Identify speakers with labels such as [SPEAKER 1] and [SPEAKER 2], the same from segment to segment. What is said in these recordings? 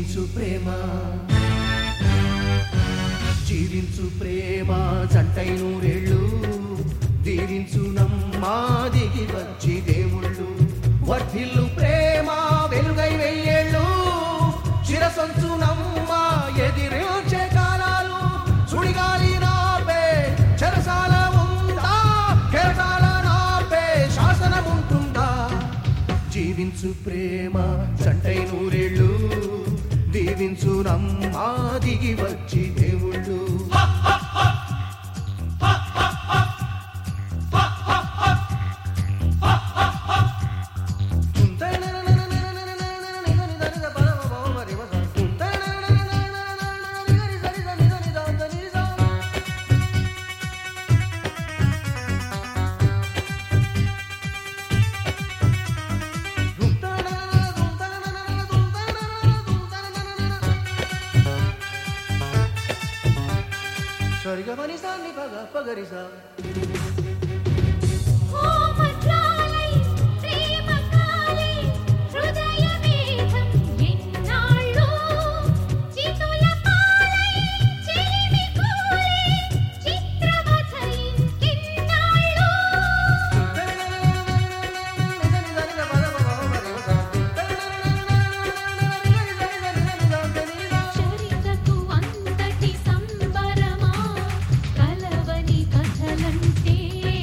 [SPEAKER 1] జీవించు ప్రేమ జీవించు ప్రేమ జంటై నూరేళ్ళు దీవించు నమ్మా దిగి వచ్చి దేవుళ్ళు వర్ధిల్లు ప్రేమ వెలుగై వెయ్యేళ్ళు చిరసొంచు నమ్మా ఎదిరించే కాలాలు సుడిగాలి నాపే చెరసాల ఉందా కెరటాల నాపే శాసనం ఉంటుందా జీవించు ప్రేమ జంటై నూరేళ్ళు దీవించు నమ్మా దిగి వచ్చి దేవుళ్ళు సరిగా పనిసా ని పగ పగరిసా
[SPEAKER 2] కోమట్లాలై ప్రేమకాలై హృదయమేఘం ఎన్నాళ్ళు చితుల పాలై చెలిమి కూలై చిత్రవథ ఇంకెన్నాళ్ళు చరితకు అంతటి సంబరమా కలవని కథలంటే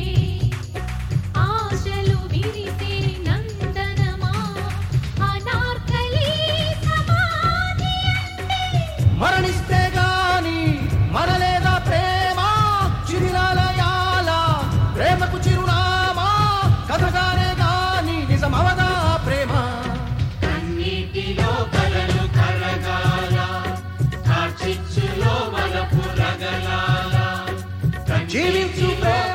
[SPEAKER 2] ఆశలు విరిసే నందనమా అనార్కలి సమాధి అంటే
[SPEAKER 1] మరణిస్తే గాని మరలేదా ప్రేమ చిరునాలయాల ప్రేమకు చిరునామా కథగానే గాని నిజమవదా ప్రేమ
[SPEAKER 3] కన్నీటిలో కలలు కరగాల కార్చిచ్చులో వలపు రగలాల
[SPEAKER 1] జీవించు ప్రేమ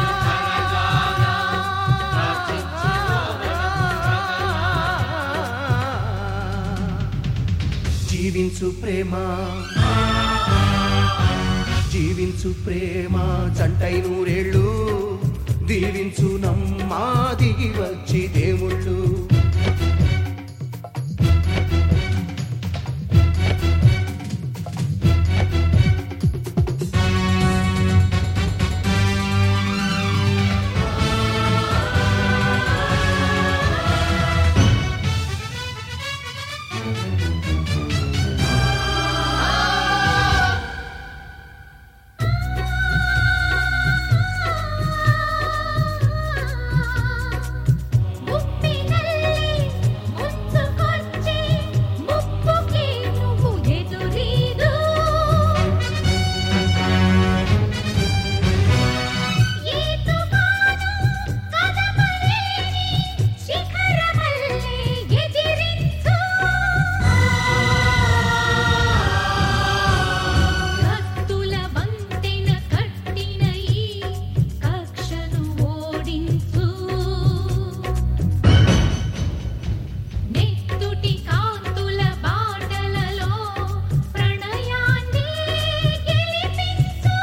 [SPEAKER 1] జీవించు ప్రేమ జీవించు ప్రేమ జంటై నూరేళ్ళు దీవించు నమ్మా దిగి వచ్చి దేవుళ్ళు
[SPEAKER 2] ముప్పినల్లి ముచ్చుకొచ్చి ముప్పుకి నువ్వు ఎదురీదు ఈ తుఫాను కదపలేని శిఖరమల్లే ఎదిరించు కత్తుల వంతెన కట్టిన ఈ కక్షను ఓడించు నెత్తుటి కాంతుల బాటలలో ప్రణయాన్ని గెలిపించు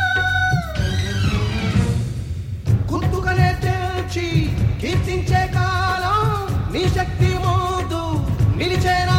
[SPEAKER 1] గుర్తుకనే తెల్చి కీర్తించే కాలం నీ శక్తి మోదు నిలిచేన